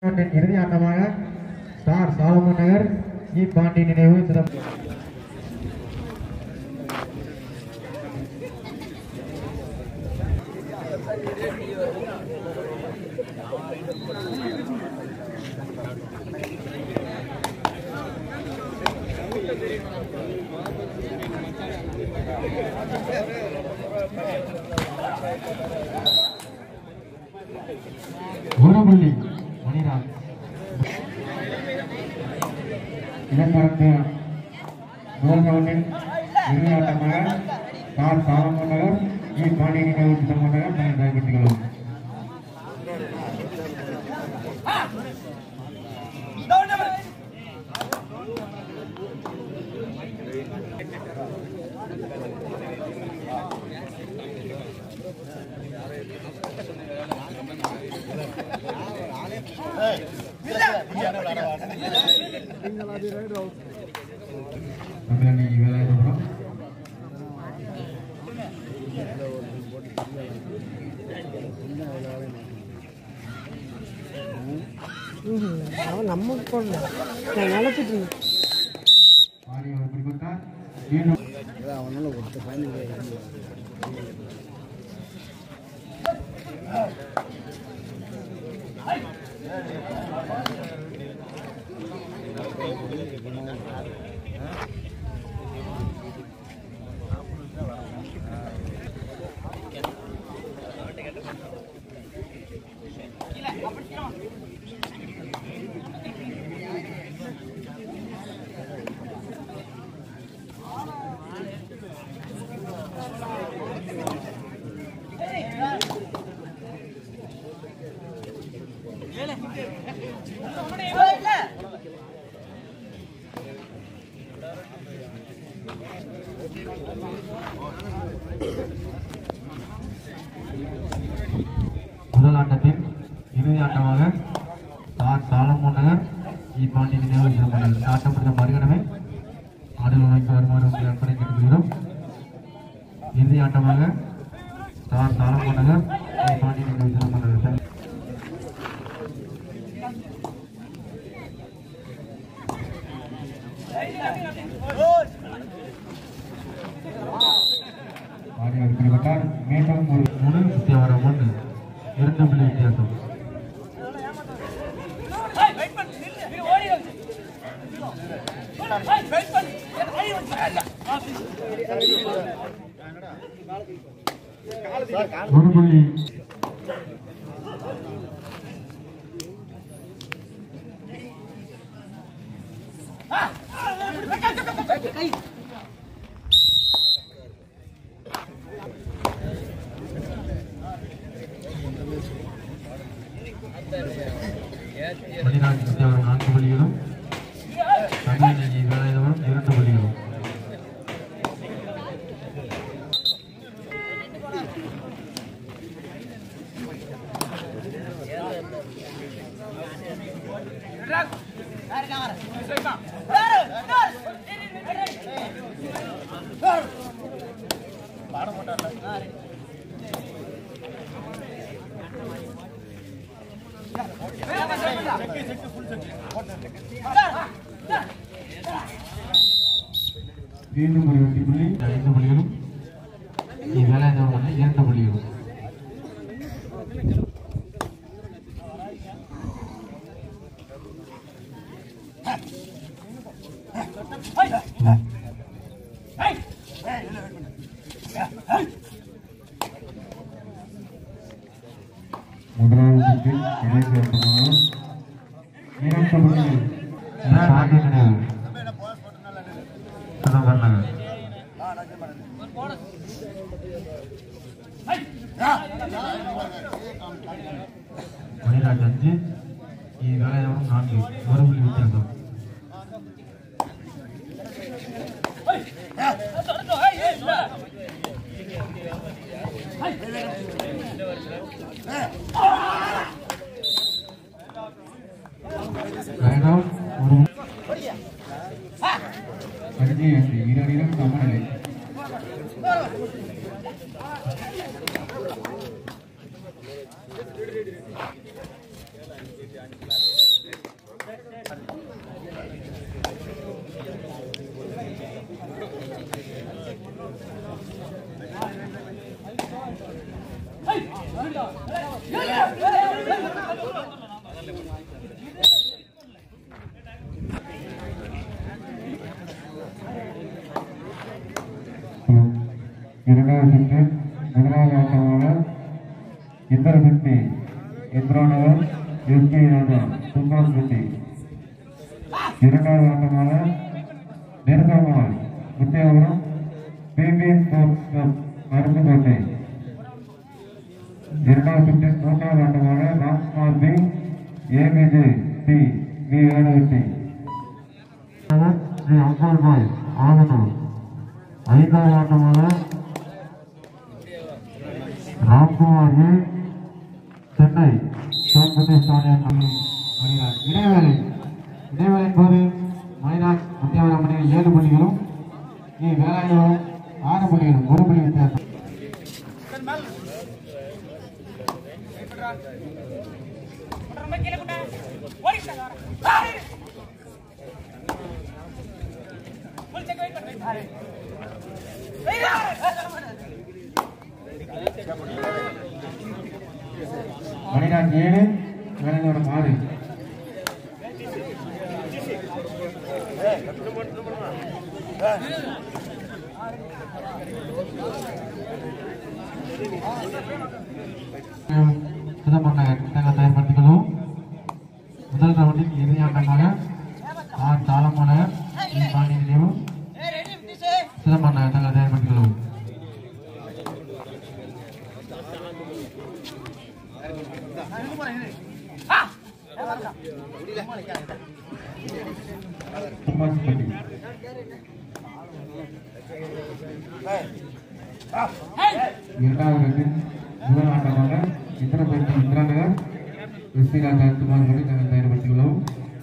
ஆண்டின் இறுதி ஆட்டமாக ஸ்டார் சாலமன் நகர் இ பாண்டி நினைவு சிதம்பரம் ஒரு புள்ளி மணிராம் இதற்கு முதல் ரவுண்டில் இறுதி ஆட்டமாக ஸ்டார் சாலமன் நகர் இ பாண்டி நினைவு சிதம்பரம் நகர் தங்களை கைப்பற்றிக் கொள்ளும் தமிழணி வேலாயுதபுரம் அவன் நமக்கு போடல நான் நினச்சிட்டு இருந்தேன் ஆரிய ஒரு பிடிப்பட்டார் மீண்டும் முதல் ஆட்டத்தின் இறுதி ஆட்டமாக ஸ்டார் சாலமோன் நகர் இ பாண்டி நினைவு சிதம்பரம் இந்த ஆட்டம் முடிந்த மறுகணமே ஆடுகள் வைக்க வருமாறு உங்களை அர்ப்பணை கேட்டுக்கொள்கிறோம் இறுதி ஆட்டமாக ஸ்டார் சாலமோன் நகர் இ பாண்டி நினைவு சிதம்பரம் நகர் ஆடியோ பிடிப்பட்டார் மீண்டும் ஒரு மூணு வித்தியாவரம் ஒன்று இரண்டு புள்ளி வித்தியாசம் ஒரு புள்ளி மணிராஜ் வித்தியாவரம் நான்கு புள்ளிகளும் தமிழ் வேலாயுதபுரம் இரண்டு புள்ளிகளும் மீண்டும் ஒரு வெற்றி புள்ளி ஐந்து புள்ளிகளும் வேலாயுதபுரம் வந்து இரண்டு புள்ளிகளும் இல்ல. முதலாவது சுற்றில் கடைசி ஆட்டமாக இரண்டு புள்ளிகள் பாண்டி நினைவு சிதம்பரம் நகர் மணிராஜ் அஞ்சு வேலையாவும் நான்கு ஒரு புள்ளி வித்தியாசம் Line out, ஒரு அஞ்சு அஞ்சு இரு அணிகளும் சமநிலை இரண்டாவது சுற்று முதலாவது ஆட்டமாக இந்திரசக்தி இந்திராநகர் எஸ்கே ராஜா சுந்தரம்பட்டி இரண்டாவது ஆட்டமாக நெருக்கமால் Muthiyapuram BPN sports club Aruppukottai இரண்டாவது சுற்றின் மூன்றாவது ஆட்டமாக Ramkumar B APJ T V Venuvetti Sri Angol Bai Aganur ஐந்தாவது ஆட்டமாக ராம்குமார் வி சென்னை சோன்பட்டி ஸ்டாலியன் வருகிறார் இடைவேளை இடைவேளையின் போது மணிநாத் முத்தியாவரம் மணிகள் ஏழு புள்ளிகளும் நீ வேளாண்மையும் ஆறு புள்ளிகளும் ஒரு புள்ளி வித்தியாசம் மணிநாத் ஏழு வேளாண்மையோட ஆறு சிதம்பரம் நகர் தங்கள் தயார்படுத்திக்கொள்ளும் முதல் ரவுண்டில் இறுதி ஆட்டமாக ஆர் தாளமோ நகர் பாண்டி நினைவு சிதம்பரம் நகர் தங்கள் தயார்படுத்திக்கொள்ளும் துப்பாக்கிப்பட்டி இரண்டாவது ரன்னில் முதல் ஆட்டமாக இந்திரபட்டி இந்திராநகர் எஸ்பி ராஜா துமார்களை நாங்கள் தயார்படுத்தியுள்ளோம்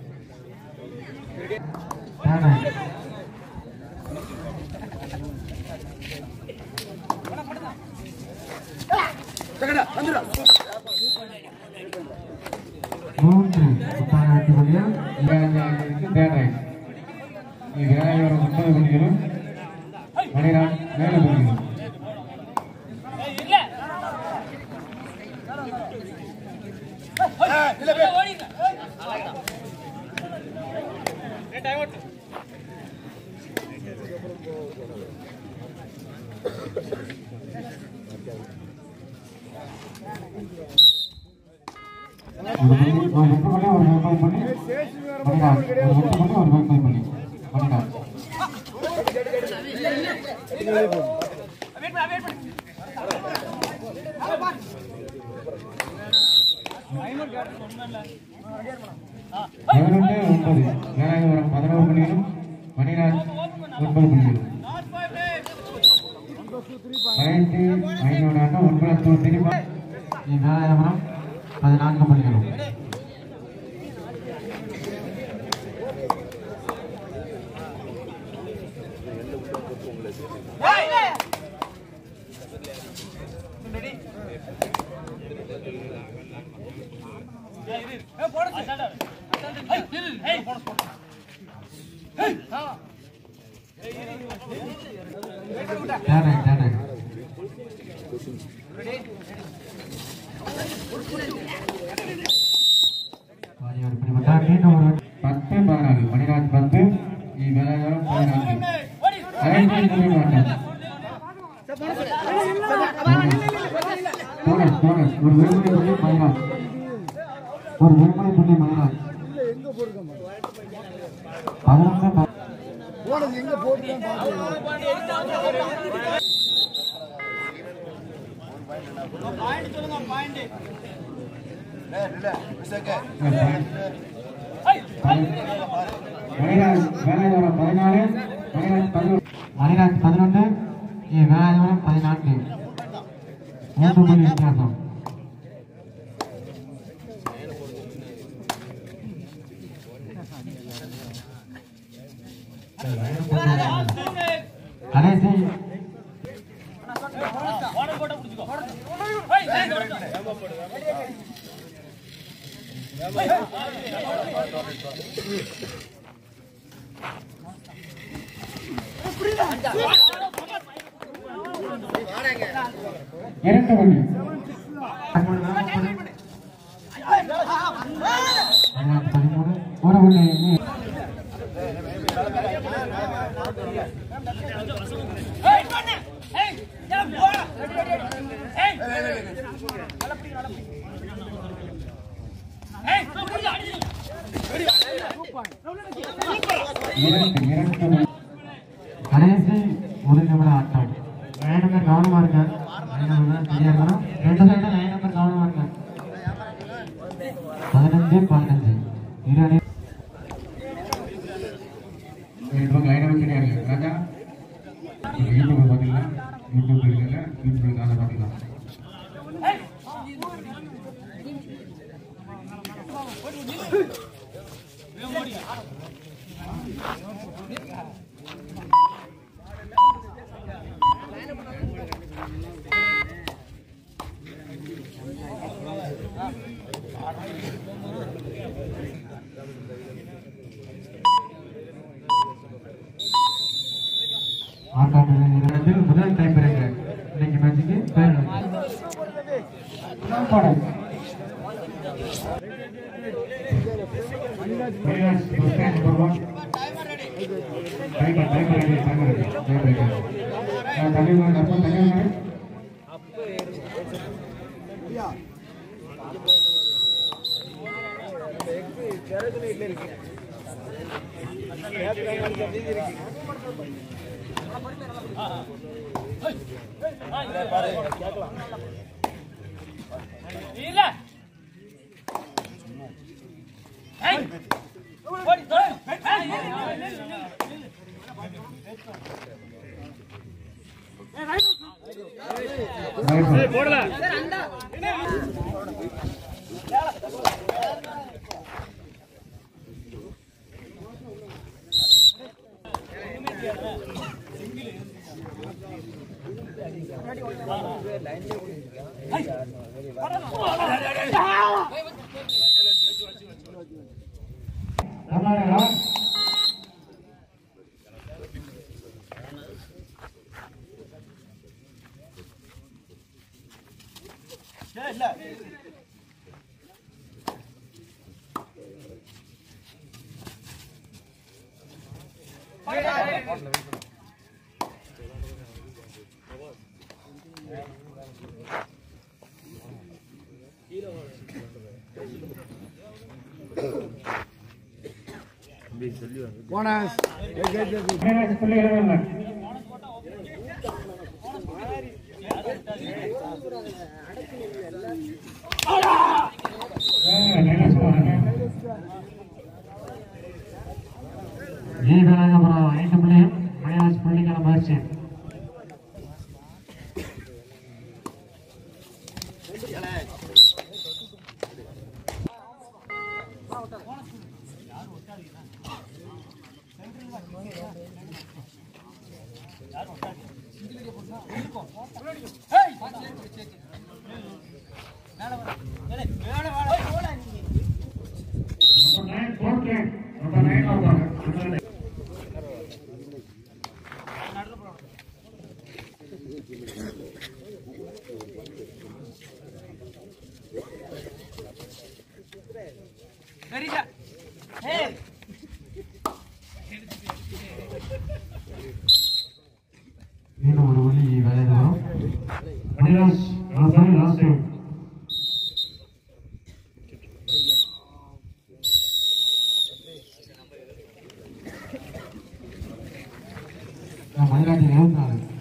மூன்று புத்தான வெற்றி புள்ளிகள் இளைஞர்களுக்கு தேவை இவ்வேளையோட முப்பது புள்ளிகளும் மணிரான் ஏழு புள்ளிகளும் ஒரு புள்ளி ஒரு வெற்றி புள்ளி ஒரு முப்பது புள்ளி மணிரான் ஒரு வெற்றி புள்ளி ஒரு முப்பது புள்ளி மணிரான் பதினொன்று ஒன்பது வேலாயுதபுரம் பதினோரு புள்ளிகளும் மணிராஜ் ஒன்பது புள்ளிகளும் பதினைந்து ஐநூறு ஆண்டு ஒன்பது திரும்ப வேலாயுதபுரம் பதினான்கு புள்ளிகளும் தேனை தேனை வாரியார் இப்படிப்பட்ட மீண்டும் ஒரு பத்து பதினாலு மணிராஜ் பத்து இவ்வேளாயிரம் பதினான்கு ஐந்து புள்ளி மாற்றம் போனஸ் போனஸ் ஒரு விடுமுறை புள்ளி மணிராஜ் ஒரு விடுமுறை புள்ளி மணிராஜ் பதினொன்று ப- மணிராஜ் வேலாயுதபுரம் பதினாலு மணிராஜ் பதினொன்று மணிராஜ் பதினொன்று வேலாயுதபுரம் பதினான்கு மூன்று புள்ளி வித்தியாசம் கடைசி இரண்டு வழி பதிமூணு ஒரு வழி இரண்டு இரண்டு கடைசி ஒரு நிமிட ஆட்டம் லைன் நம்பர் கவனமா இருக்க லைன் நம்பர் சரியா இருக்கணும் ரெண்டு சைடும் லைன் நம்பர் கவனமா இருக்க பதினஞ்சு பதினஞ்சு இரு அணி இப்போ லைன் வச்சுட்டே இருக்கு ராஜா யூடியூப் பார்த்தீங்களா யூடியூப் இருக்குல்ல யூடியூப் காலை பார்த்துக்கலாம் ஆட்டம் இரண்டு முதல் டைம் பிரேக் இன்னைக்கு மேட்சுக்கு பேர் படம் கர்நாடகா ಈ ಬೆಳಗ್ಗೆ ಐದು புள்ளி மைனஸ் புள்ளிக்கான முயற்சி மீண்டும் ஒரு புள்ளி வேலையில் வரும் Maniraj sorry last time Maniraj இருபத்தி நாலு